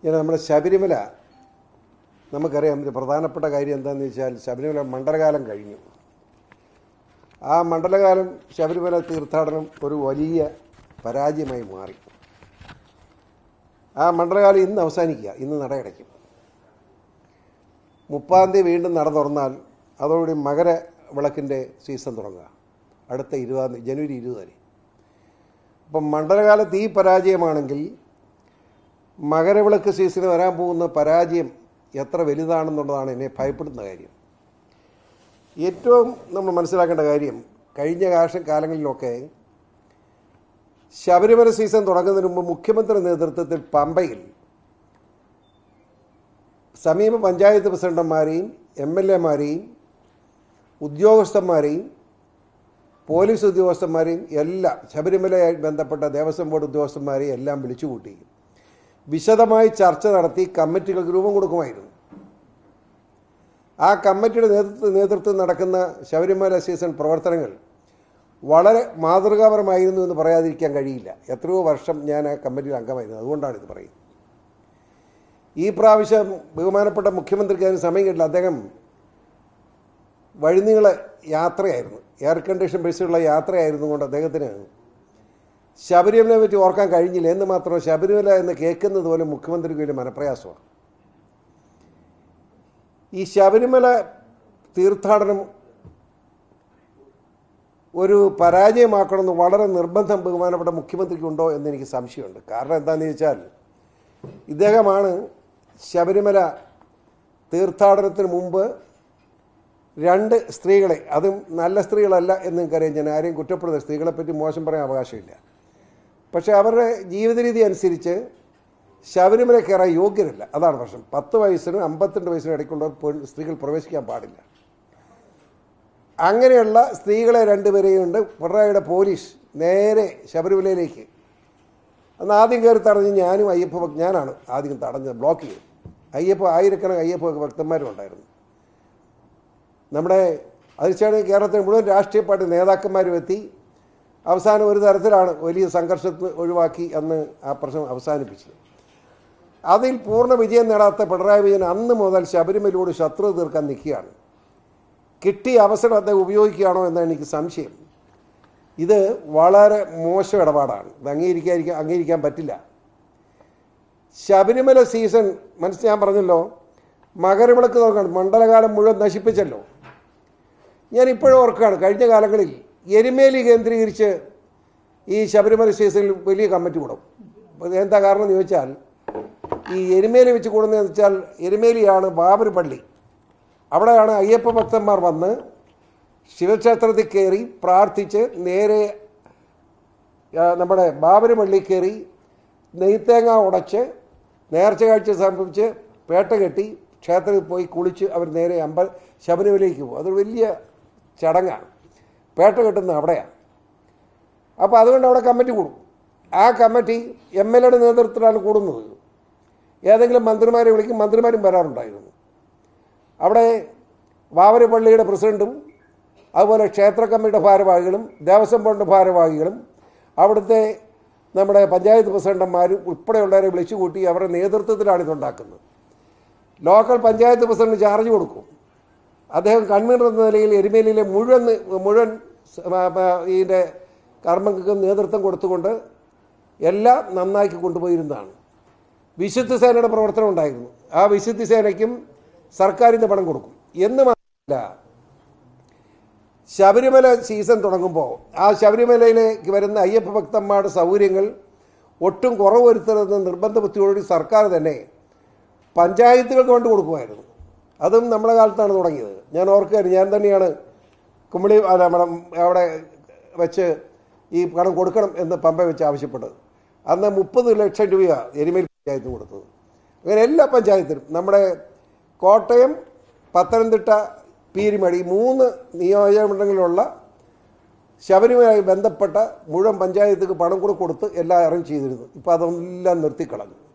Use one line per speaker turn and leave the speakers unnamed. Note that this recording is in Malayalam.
ഇങ്ങനെ നമ്മുടെ ശബരിമല നമുക്കറിയാം ഒരു പ്രധാനപ്പെട്ട കാര്യം എന്താണെന്ന് വെച്ചാൽ ശബരിമല മണ്ഡലകാലം കഴിഞ്ഞു ആ മണ്ഡലകാലം ശബരിമല തീർത്ഥാടനം ഒരു വലിയ പരാജയമായി മാറി ആ മണ്ഡലകാലം ഇന്ന് അവസാനിക്കുക ഇന്ന് നടയടയ്ക്കും മുപ്പാം തീയതി വീണ്ടും നട തുറന്നാൽ അതോടുകൂടി മകര വിളക്കിൻ്റെ സീസൺ തുടങ്ങുക അടുത്ത ഇരുപതാം തീയതി ജനുവരി ഇരുപത് വരെ അപ്പം മണ്ഡലകാലത്ത് ഈ പരാജയമാണെങ്കിൽ മകരവിളക്ക് സീസണിൽ വരാൻ പോകുന്ന പരാജയം എത്ര വലുതാണെന്നുള്ളതാണ് എന്നെ ഭയപ്പെടുന്ന കാര്യം ഏറ്റവും നമ്മൾ മനസ്സിലാക്കേണ്ട കാര്യം കഴിഞ്ഞ കാശ കാലങ്ങളിലൊക്കെ ശബരിമല സീസൺ തുടങ്ങുന്നതിന് മുമ്പ് മുഖ്യമന്ത്രി നേതൃത്വത്തിൽ പമ്പയിൽ സമീപ പഞ്ചായത്ത് പ്രസിഡന്റുമാരെയും എം എൽ എമാരെയും ഉദ്യോഗസ്ഥന്മാരെയും പോലീസ് ഉദ്യോഗസ്ഥന്മാരെയും എല്ലാം ശബരിമലയായി ബന്ധപ്പെട്ട ദേവസ്വം ബോർഡ് ഉദ്യോഗസ്ഥന്മാരെയും എല്ലാം വിളിച്ചുകൂട്ടി വിശദമായി ചർച്ച നടത്തി കമ്മിറ്റികൾക്ക് രൂപം കൊടുക്കുമായിരുന്നു ആ കമ്മിറ്റിയുടെ നേതൃത്വ നേതൃത്വം നടക്കുന്ന ശബരിമല സീസൺ പ്രവർത്തനങ്ങൾ വളരെ മാതൃകാപരമായിരുന്നു എന്ന് പറയാതിരിക്കാൻ കഴിയില്ല എത്രയോ വർഷം ഞാൻ ആ കമ്മിറ്റിയിൽ അംഗമായിരുന്നു അതുകൊണ്ടാണ് ഇത് പറയുന്നത് ഈ പ്രാവശ്യം ബഹുമാനപ്പെട്ട മുഖ്യമന്ത്രിക്ക് അതിന് സമയം കിട്ടില്ല അദ്ദേഹം വഴിനീള യാത്രയായിരുന്നു എയർ കണ്ടീഷൻ ബസ്സിലുള്ള യാത്രയായിരുന്നു കൊണ്ട് അദ്ദേഹത്തിന് ശബരിമലയെ പറ്റി ഓർക്കാൻ കഴിഞ്ഞില്ല എന്ന് മാത്രം ശബരിമല എന്ന് കേൾക്കുന്നത് പോലും മുഖ്യമന്ത്രിക്ക് വലിയ മനപ്രയാസമാണ് ഈ ശബരിമല തീർത്ഥാടനം ഒരു പരാജയമാക്കണമെന്ന് വളരെ നിർബന്ധം ബഹുമാനപ്പെട്ട മുഖ്യമന്ത്രിക്കുണ്ടോ എന്ന് എനിക്ക് സംശയമുണ്ട് കാരണം എന്താണെന്ന് ചോദിച്ചാൽ ഇദ്ദേഹമാണ് ശബരിമല തീർത്ഥാടനത്തിന് മുമ്പ് രണ്ട് സ്ത്രീകളെ അതും നല്ല സ്ത്രീകളല്ല എന്ന് എനിക്കറിയാം ഞാൻ ആരെയും കുറ്റപ്പെടുന്ന സ്ത്രീകളെപ്പറ്റി മോശം പറയാൻ അവകാശമില്ല പക്ഷേ അവരുടെ ജീവിത രീതി അനുസരിച്ച് ശബരിമല കയറാൻ യോഗ്യരല്ല അതാണ് പ്രശ്നം പത്ത് വയസ്സിനും അമ്പത്തിരണ്ട് വയസ്സിനും ഇടയ്ക്കുള്ള പെൺ- സ്ത്രീകൾ പ്രവേശിക്കാൻ പാടില്ല അങ്ങനെയുള്ള സ്ത്രീകളെ രണ്ടുപേരെയും കൊണ്ട് പിണറായിയുടെ പോലീസ് നേരെ ശബരിമലയിലേക്ക് അന്ന് ആദ്യം കയറി തടഞ്ഞ് ഞാനും അയ്യപ്പ ഭക്ത- ഞാനാണ് ആദ്യം തടഞ്ഞത് ബ്ലോക്ക് ചെയ്തു അയ്യപ്പ ആയിരക്കണക്കിന് അയ്യപ്പ ഭക്തന്മാരും ഉണ്ടായിരുന്നു നമ്മുടെ അതിനുശേഷം കേരളത്തിലെ മുഴുവൻ രാഷ്ട്രീയ പാർട്ടി നേതാക്കന്മാരും എത്തി അവസാനം ഒരു തരത്തിലാണ് വലിയ സംഘർഷത്തിൽ ഒഴിവാക്കി അന്ന് ആ പ്രശ്നം അവസാനിപ്പിച്ചത് അതിൽ പൂർണ്ണ വിജയം നേടാത്ത പിണറായി വിജയൻ അന്ന് മുതൽ ശബരിമലയോട് ശത്രു തീർക്കാൻ നിൽക്കുകയാണ് കിട്ടിയ അവസരം അദ്ദേഹം ഉപയോഗിക്കുകയാണോ എന്നാണ് എനിക്ക് സംശയം ഇത് വളരെ മോശം ഇടപാടാണ് ഇത് അംഗീകരിക്കാൻ അംഗീകരിക്കാൻ പറ്റില്ല ശബരിമല സീസൺ മനസ്സിൽ ഞാൻ പറഞ്ഞല്ലോ മകരവിളക്ക് തുറക്കണം മണ്ഡലകാലം മുഴുവൻ നശിപ്പിച്ചല്ലോ ഞാൻ ഇപ്പോഴും ഓർക്കുകയാണ് കഴിഞ്ഞ കാലങ്ങളിൽ എരുമേലി കേന്ദ്രീകരിച്ച് ഈ ശബരിമല സീസണിൽ വലിയ കമ്മിറ്റി കൂടും അപ്പോൾ എന്താ കാരണം എന്ന് ചോദിച്ചാൽ ഈ എരുമേലി വെച്ച് കൂടുന്നതെന്ന് വെച്ചാൽ എരുമേലിയാണ് ബാബർ പള്ളി അവിടെയാണ് അയ്യപ്പ ഭക്തന്മാർ വന്ന് ശിവക്ഷേത്രത്തിൽ കയറി പ്രാർത്ഥിച്ച് നേരെ ആ, നമ്മുടെ ബാബര് പള്ളി കയറി നെയ്ത്തേങ്ങ ഉടച്ച് നേർച്ച കാഴ്ച സമർപ്പിച്ച് പേട്ട കെട്ടി ക്ഷേത്രത്തിൽ പോയി കുളിച്ച് അവർ നേരെ അമ്പ ശബരിമലയ്ക്ക് പോകും അതൊരു വലിയ ചടങ്ങാണ് പേട്ട കെട്ടുന്ന അവിടെയാണ് അപ്പോൾ അതുകൊണ്ട് അവിടെ കമ്മിറ്റി കൂടും ആ കമ്മിറ്റി എം എൽ എയുടെ നേതൃത്വത്തിലാണ് കൂടുന്നത് ഏതെങ്കിലും മന്ത്രിമാരെ വിളിക്കും മന്ത്രിമാരും വരാറുണ്ടായിരുന്നു അവിടെ വാവര് പള്ളിയുടെ പ്രസിഡന്റും അതുപോലെ ക്ഷേത്ര കമ്മിറ്റിയുടെ ഭാരവാഹികളും ദേവസ്വം ബോർഡിൻ്റെ ഭാരവാഹികളും അവിടുത്തെ നമ്മുടെ പഞ്ചായത്ത് പ്രസിഡന്റുമാരും ഉൾപ്പെടെയുള്ളവരെ വിളിച്ചു കൂട്ടി അവരുടെ നേതൃത്വത്തിലാണ് ഇതുണ്ടാക്കുന്നത് ലോക്കൽ പഞ്ചായത്ത് പ്രസിഡന്റ് ചാർജ് കൊടുക്കും അദ്ദേഹം കൺവീനർ എന്ന നിലയിൽ എരുമേലിയിലെ മുഴുവൻ മുഴുവൻ സ- ആ, ആ, ഇതിൻ്റെ കർമ്മങ്ങൾക്ക് നേതൃത്വം കൊടുത്തുകൊണ്ട് എല്ലാം നന്നാക്കി കൊണ്ടുപോയിരുന്നതാണ് വിശുദ്ധ സേനയുടെ പ്രവർത്തനം ഉണ്ടായിരുന്നു ആ വിശുദ്ധ സേനയ്ക്കും സർക്കാരിൻ്റെ പണം കൊടുക്കും എന്ന് മാത്രമല്ല ശബരിമല സീസൺ തുടങ്ങുമ്പോൾ ആ ശബരിമലയിലേക്ക് വരുന്ന അയ്യപ്പ ഭക്തന്മാരുടെ സൗകര്യങ്ങൾ ഒട്ടും കുറവ് വരുത്തരുതെന്ന് നിർബന്ധ ബുദ്ധിയോടുകൂടി സർക്കാർ തന്നെ പഞ്ചായത്തുകൾക്ക് കൊണ്ട് കൊടുക്കുമായിരുന്നു അതും നമ്മുടെ കാലത്താണ് തുടങ്ങിയത് ഞാൻ ഓർക്കുകയായിരുന്നു ഞാൻ തന്നെയാണ് കുമ്പളി അല്ല നമ്മുടെ അവിടെ വെച്ച് ഈ പണം കൊടുക്കണം എന്ന് പമ്പ വെച്ച് ആവശ്യപ്പെട്ടത് അന്ന് മുപ്പത് ലക്ഷം രൂപയാണ് എരുമേലി പഞ്ചായത്ത് കൊടുത്തത് അങ്ങനെ എല്ലാ പഞ്ചായത്തിനും നമ്മുടെ കോട്ടയം പത്തനംതിട്ട പീരിമടി മൂന്ന് നിയോജകമണ്ഡലങ്ങളിലുള്ള ശബരിമലയുമായി ബന്ധപ്പെട്ട മുഴുവൻ പഞ്ചായത്തുക്ക് പണം കൂടെ കൊടുത്ത് എല്ലാം അറേഞ്ച് ചെയ്തിരുന്നു ഇപ്പോൾ അതെല്ലാം നിർത്തിക്കളഞ്ഞു